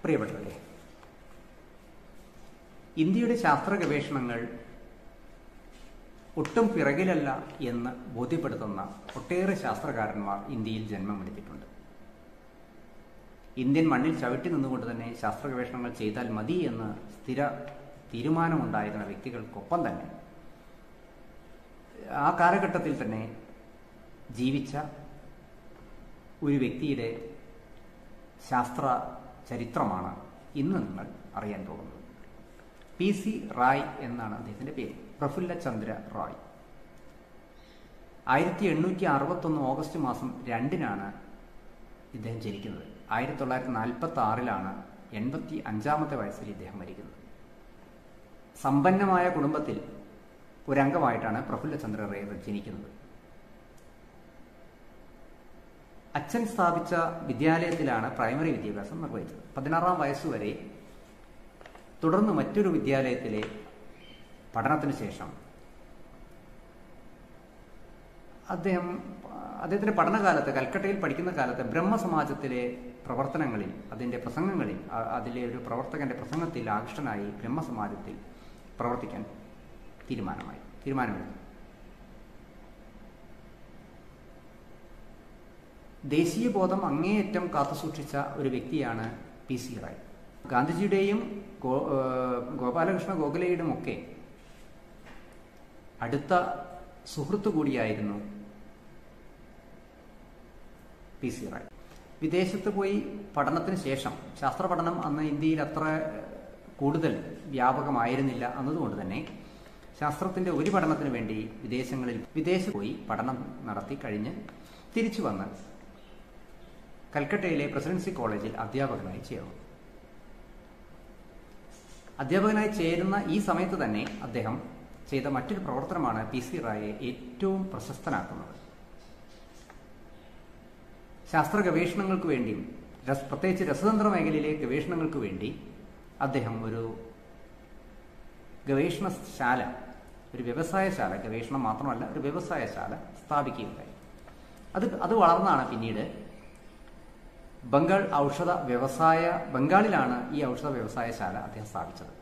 പ്രിയപ്പെട്ടവരെ ഇന്ത്യയുടെ ശാസ്ത്ര ഗവേഷണങ്ങൾ ഒട്ടും പിറകിലല്ല എന്ന് ബോധ്യപ്പെടുത്തുന്ന ഒട്ടേറെ ശാസ്ത്രകാരന്മാർ ഇന്ത്യയിൽ ജന്മമെടുത്തിട്ടുണ്ട് ഇന്ത്യൻ മണ്ണിൽ ചവിട്ടി നിന്നുകൊണ്ട് തന്നെ ശാസ്ത്ര ഗവേഷണങ്ങൾ ചെയ്താൽ മതി എന്ന് സ്ഥിര തീരുമാനമുണ്ടായിരുന്ന വ്യക്തികൾക്കൊപ്പം തന്നെ ആ കാലഘട്ടത്തിൽ തന്നെ ജീവിച്ച ഒരു വ്യക്തിയുടെ ശാസ്ത്ര ചരിത്രമാണ് ഇന്ന് നിങ്ങൾ അറിയാൻ പോകുന്നത് പി സി റായ് എന്നാണ് അദ്ദേഹത്തിന്റെ പേര് പ്രഫുല്ല ചന്ദ്ര റായ് ആയിരത്തി എണ്ണൂറ്റി അറുപത്തൊന്ന് ഓഗസ്റ്റ് മാസം രണ്ടിനാണ് ഇദ്ദേഹം ജനിക്കുന്നത് ആയിരത്തി തൊള്ളായിരത്തി നാൽപ്പത്തി ആറിലാണ് എൺപത്തി അഞ്ചാമത്തെ വയസ്സിൽ ഇദ്ദേഹം മരിക്കുന്നത് സമ്പന്നമായ കുടുംബത്തിൽ ഒരംഗമായിട്ടാണ് പ്രഫുല്ല ചന്ദ്ര റേ ജനിക്കുന്നത് അച്ഛൻ സ്ഥാപിച്ച വിദ്യാലയത്തിലാണ് പ്രൈമറി വിദ്യാഭ്യാസം നിർവഹിച്ചത് പതിനാറാം വയസ്സുവരെ തുടർന്ന് മറ്റൊരു വിദ്യാലയത്തിലെ പഠനത്തിന് ശേഷം അദ്ദേഹം അദ്ദേഹത്തിന്റെ പഠനകാലത്ത് കൽക്കട്ടയിൽ പഠിക്കുന്ന കാലത്ത് ബ്രഹ്മസമാജത്തിലെ പ്രവർത്തനങ്ങളിൽ അതിന്റെ പ്രസംഗങ്ങളിൽ അതിലെ ഒരു പ്രവർത്തകന്റെ പ്രസംഗത്തിൽ ആകൃഷ്ടനായി ബ്രഹ്മസമാജത്തിൽ പ്രവർത്തിക്കാൻ തീരുമാനമായി തീരുമാനമെടുത്തു ദേശീയ ബോധം അങ്ങേയറ്റം കാത്തുസൂക്ഷിച്ച ഒരു വ്യക്തിയാണ് പി സി റായ് ഗാന്ധിജിയുടെയും ഗോ ഗോപാലകൃഷ്ണ ഗോഖലെയുടെയും ഒക്കെ അടുത്ത സുഹൃത്തു കൂടിയായിരുന്നു പി സി റായ് വിദേശത്ത് പോയി പഠനത്തിന് ശേഷം ശാസ്ത്ര പഠനം അന്ന് ഇന്ത്യയിൽ അത്ര കൂടുതൽ വ്യാപകമായിരുന്നില്ല എന്നതുകൊണ്ട് തന്നെ ശാസ്ത്രത്തിന്റെ ഒരു പഠനത്തിന് വേണ്ടി വിദേശങ്ങളിൽ വിദേശത്ത് പോയി പഠനം നടത്തി കഴിഞ്ഞ് തിരിച്ചു വന്ന് കൽക്കട്ടയിലെ പ്രസിഡൻസി കോളേജിൽ അധ്യാപകനായി ചേർന്നു അധ്യാപകനായി ചേരുന്ന ഈ സമയത്ത് തന്നെ അദ്ദേഹം ചെയ്ത മറ്റൊരു പ്രവർത്തനമാണ് പി സി റായെ ഏറ്റവും പ്രശസ്തനാക്കുന്നത് ശാസ്ത്ര ഗവേഷണങ്ങൾക്ക് വേണ്ടിയും പ്രത്യേകിച്ച് രസതന്ത്ര മേഖലയിലെ ഗവേഷണങ്ങൾക്ക് വേണ്ടി അദ്ദേഹം ഒരു ഗവേഷണശാല ഒരു വ്യവസായശാല ഗവേഷണം മാത്രമല്ല ഒരു വ്യവസായശാല സ്ഥാപിക്കുകയുണ്ടായി അത് അത് വളർന്നാണ് പിന്നീട് ബംഗാൾ ഔഷധ വ്യവസായ ബംഗാളിലാണ് ഈ ഔഷധ വ്യവസായശാല അദ്ദേഹം സ്ഥാപിച്ചത്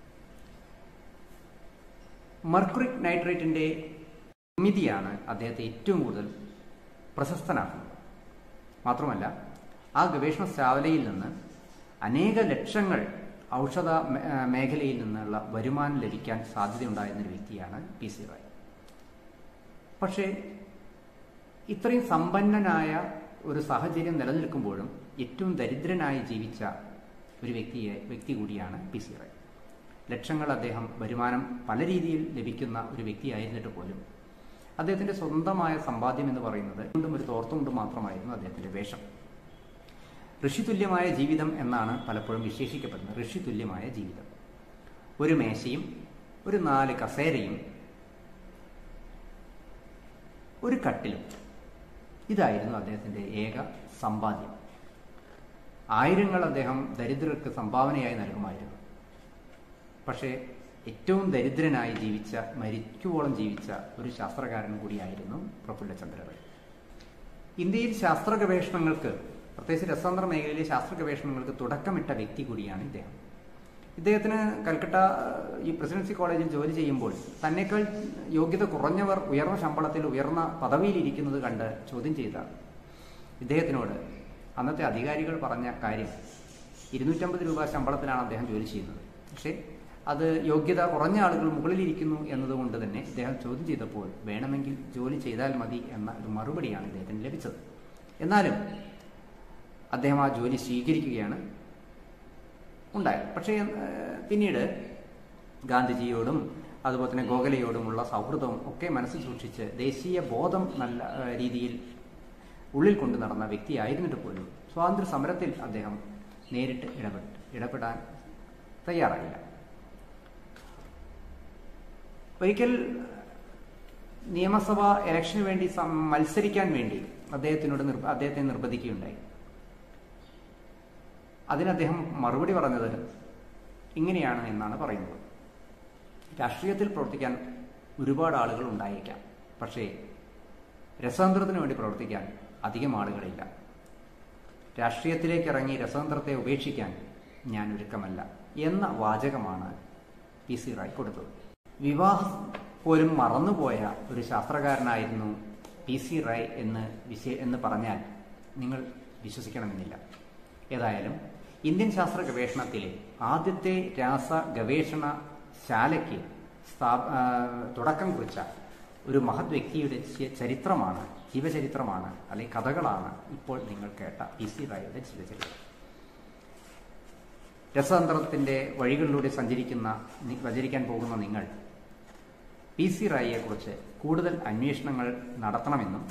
മർക്കുറിക് നൈട്രേറ്റിന്റെ നിർമ്മിതിയാണ് അദ്ദേഹത്തെ ഏറ്റവും കൂടുതൽ പ്രശസ്തനാക്കുന്നത് മാത്രമല്ല ആ ഗവേഷണശാലയിൽ നിന്ന് അനേക ലക്ഷങ്ങൾ ഔഷധ മേഖലയിൽ നിന്നുള്ള വരുമാനം ലഭിക്കാൻ സാധ്യതയുണ്ടായിരുന്ന ഒരു വ്യക്തിയാണ് പി സി റായ് പക്ഷേ ഇത്രയും സമ്പന്നനായ ഒരു സാഹചര്യം നിലനിൽക്കുമ്പോഴും ഏറ്റവും ദരിദ്രനായി ജീവിച്ച ഒരു വ്യക്തിയെ വ്യക്തി കൂടിയാണ് പി സി റായ് ലക്ഷങ്ങൾ അദ്ദേഹം വരുമാനം പല രീതിയിൽ ലഭിക്കുന്ന ഒരു വ്യക്തിയായിരുന്നിട്ട് പോലും അദ്ദേഹത്തിന്റെ സ്വന്തമായ സമ്പാദ്യം എന്ന് പറയുന്നത് കൊണ്ടും ഒരു തോർത്തുകൊണ്ടും മാത്രമായിരുന്നു അദ്ദേഹത്തിന്റെ വേഷം ഋഷിതുല്യമായ ജീവിതം എന്നാണ് പലപ്പോഴും വിശേഷിക്കപ്പെടുന്നത് ഋഷിതുല്യമായ ജീവിതം ഒരു മേശയും ഒരു നാല് കസേരയും ഒരു കട്ടിലും ഇതായിരുന്നു അദ്ദേഹത്തിന്റെ ഏക സമ്പാദ്യം ആയിരങ്ങൾ അദ്ദേഹം ദരിദ്രർക്ക് സംഭാവനയായി നൽകുമായിരുന്നു പക്ഷേ ഏറ്റവും ദരിദ്രനായി ജീവിച്ച മരിക്കുവോളം ജീവിച്ച ഒരു ശാസ്ത്രകാരൻ കൂടിയായിരുന്നു പ്രഫുല്ല ചന്ദ്രറേ ഇന്ത്യയിൽ ശാസ്ത്ര ഗവേഷണങ്ങൾക്ക് പ്രത്യേകിച്ച് രസതന്ത്ര മേഖലയിലെ ശാസ്ത്ര ഗവേഷണങ്ങൾക്ക് തുടക്കമിട്ട വ്യക്തി കൂടിയാണ് ഇദ്ദേഹം ഇദ്ദേഹത്തിന് കൽക്കട്ട ഈ പ്രസിഡൻസി കോളേജിൽ ജോലി ചെയ്യുമ്പോൾ തന്നെക്കാൾ യോഗ്യത കുറഞ്ഞവർ ഉയർന്ന ശമ്പളത്തിൽ ഉയർന്ന പദവിയിൽ കണ്ട് ചോദ്യം ചെയ്ത ഇദ്ദേഹത്തിനോട് അന്നത്തെ അധികാരികൾ പറഞ്ഞ കാര്യം ഇരുന്നൂറ്റമ്പത് രൂപ ശമ്പളത്തിലാണ് അദ്ദേഹം ജോലി ചെയ്യുന്നത് പക്ഷേ അത് യോഗ്യത കുറഞ്ഞ ആളുകൾ മുകളിലിരിക്കുന്നു എന്നതുകൊണ്ട് തന്നെ ഇദ്ദേഹം ചോദ്യം ചെയ്തപ്പോൾ വേണമെങ്കിൽ ജോലി ചെയ്താൽ മതി എന്ന ഒരു മറുപടിയാണ് ഇദ്ദേഹത്തിന് ലഭിച്ചത് എന്നാലും അദ്ദേഹം ആ ജോലി സ്വീകരിക്കുകയാണ് ഉണ്ടായത് പക്ഷേ പിന്നീട് ഗാന്ധിജിയോടും അതുപോലെ തന്നെ ഗോഖലയോടുമുള്ള സൗഹൃദവും ഒക്കെ മനസ്സിൽ സൂക്ഷിച്ച് ദേശീയ ബോധം നല്ല രീതിയിൽ ഉള്ളിൽ കൊണ്ടു നടന്ന വ്യക്തിയായിരുന്നിട്ട് പോലും സ്വാതന്ത്ര്യ സമരത്തിൽ അദ്ദേഹം നേരിട്ട് ഇടപെട്ട് ഇടപെടാൻ തയ്യാറായില്ല ഒരിക്കൽ നിയമസഭ ഇലക്ഷന് വേണ്ടി മത്സരിക്കാൻ വേണ്ടി അദ്ദേഹത്തിനോട് അദ്ദേഹത്തെ നിർബന്ധിക്കുകയുണ്ടായി അതിന് അദ്ദേഹം മറുപടി പറഞ്ഞത് ഇങ്ങനെയാണ് എന്നാണ് പറയുന്നത് രാഷ്ട്രീയത്തിൽ പ്രവർത്തിക്കാൻ ഒരുപാട് ആളുകൾ ഉണ്ടായേക്കാം പക്ഷേ രസതന്ത്രത്തിന് വേണ്ടി പ്രവർത്തിക്കാൻ അധികം ആളുകളില്ല രാഷ്ട്രീയത്തിലേക്ക് ഇറങ്ങി രസതന്ത്രത്തെ ഉപേക്ഷിക്കാൻ ഞാൻ ഒരുക്കമല്ല എന്ന വാചകമാണ് പി സി റായ് കൊടുത്തത് വിവാഹം പോലും മറന്നുപോയ ഒരു ശാസ്ത്രകാരനായിരുന്നു പി സി റായ് എന്ന് വിശേ എന്ന് പറഞ്ഞാൽ നിങ്ങൾ വിശ്വസിക്കണമെന്നില്ല ഏതായാലും ഇന്ത്യൻ ശാസ്ത്ര ഗവേഷണത്തിലെ ആദ്യത്തെ രാസ ഗവേഷണശാലയ്ക്ക് സ്ഥാ ആ, തുടക്കം കുറിച്ച ഒരു മഹത് വ്യക്തിയുടെ ച- ചരിത്രമാണ് ജീവചരിത്രമാണ് അല്ലെങ്കിൽ കഥകളാണ് ഇപ്പോൾ നിങ്ങൾ കേട്ട പി സി റായുടെ ജീവചരിത്രം രസതന്ത്രത്തിന്റെ വഴികളിലൂടെ സഞ്ചരിക്കുന്ന നി- സഞ്ചരിക്കാൻ പോകുന്ന നിങ്ങൾ പി സി റായിയെക്കുറിച്ച് കൂടുതൽ അന്വേഷണങ്ങൾ നടത്തണമെന്നും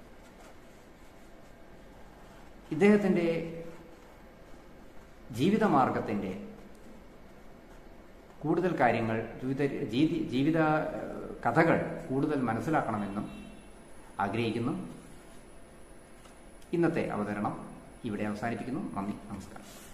ഇദ്ദേഹത്തിന്റെ ജീവിതമാർഗത്തിന്റെ കൂടുതൽ കാര്യങ്ങൾ ജീവിത ജീതി- ജീവിത ഏഹ്, കഥകൾ കൂടുതൽ മനസ്സിലാക്കണമെന്നും ആഗ്രഹിക്കുന്നു ഇന്നത്തെ അവതരണം ഇവിടെ അവസാനിപ്പിക്കുന്നു നന്ദി നമസ്കാരം